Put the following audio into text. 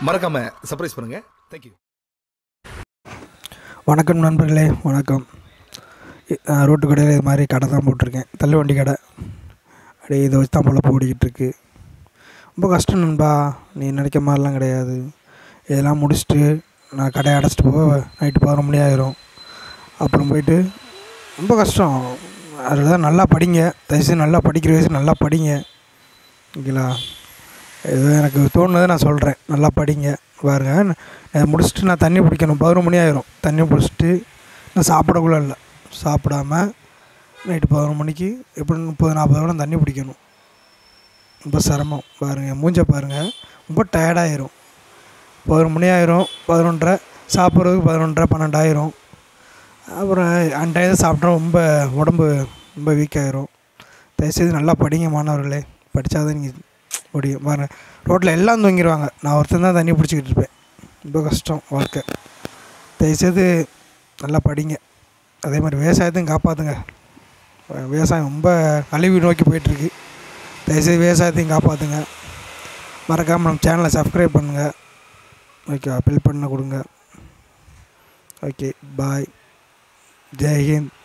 மறக்காமல் சர்ப்ரைஸ் பண்ணுங்கள் தேங்க்யூ வணக்கம் நண்பர்களே வணக்கம் இ- நான் ரோட்டு கடையில் இது மாதிரி கடை தான் போட்டிருக்கேன் தள்ளுவண்டி கடை அப்படியே இதை வச்சு தான் பொழப்பு ஓடிக்கிட்டு இருக்கு ரொம்ப கஷ்டம் நண்பா நீ நினைக்க மாதிரிலாம் கிடையாது இதெல்லாம் முடிச்சுட்டு நான் கடையை அடைச்சிட்டு போக நைட்டு பதினொரு மணி ஆயிரும் அப்புறம் போயிட்டு ரொம்ப கஷ்டம் அதில் தான் நல்லா படிங்க தயவுசெய்து நல்லா படிக்கிற வயசு நல்லா படிங்க ஓகேங்களா ஏதோ எனக்கு தோணுனதை நான் சொல்கிறேன் நல்லா படிங்க பாருங்க நான் இதை முடிச்சுட்டு நான் தண்ணி பிடிக்கணும் பதினொரு மணி ஆயிரும் தண்ணி பிடிச்சிட்டு நான் சாப்பிடக்குள்ள இல்லை சாப்பிடாம நைட்டு பதினொரு மணிக்கு எப்படி முப்பது நாற்பது கூட தண்ணி பிடிக்கணும் ரொம்ப சிரமம் பாருங்கள் மூஞ்ச பாருங்கள் ரொம்ப டயர்டாயிரும் பதினொரு மணி ஆயிரும் பதினொன்றரை சாப்பிட்றதுக்கு பதினொன்றரை பன்னெண்டாயிரம் அப்புறம் அன்டையத்தை சாப்பிட்டா ரொம்ப உடம்பு ரொம்ப வீக் ஆயிரும் தயவுசெய்து நல்லா படிங்க மாணவர்களே படித்தா தான் நீங்கள் முடியும் பாருங்கள் ரோட்டில் எல்லாம் தூங்கிடுவாங்க நான் ஒருத்தன் தான் தண்ணி பிடிச்சிக்கிட்டு இருப்பேன் ரொம்ப கஷ்டம் வாழ்க்கை தயவுசெய்து நல்லா படிங்க அதே மாதிரி விவசாயத்தையும் காப்பாற்றுங்க விவசாயம் ரொம்ப அழிவு நோக்கி போயிட்டுருக்கு தயவுசெய்து விவசாயத்தையும் காப்பாற்றுங்க மறக்காமல் நம்ம சேனலை சப்ஸ்கிரைப் பண்ணுங்கள் ஓகே பில் பண்ண கொடுங்க ஓகே பாய் ஜெய் ஹிந்த்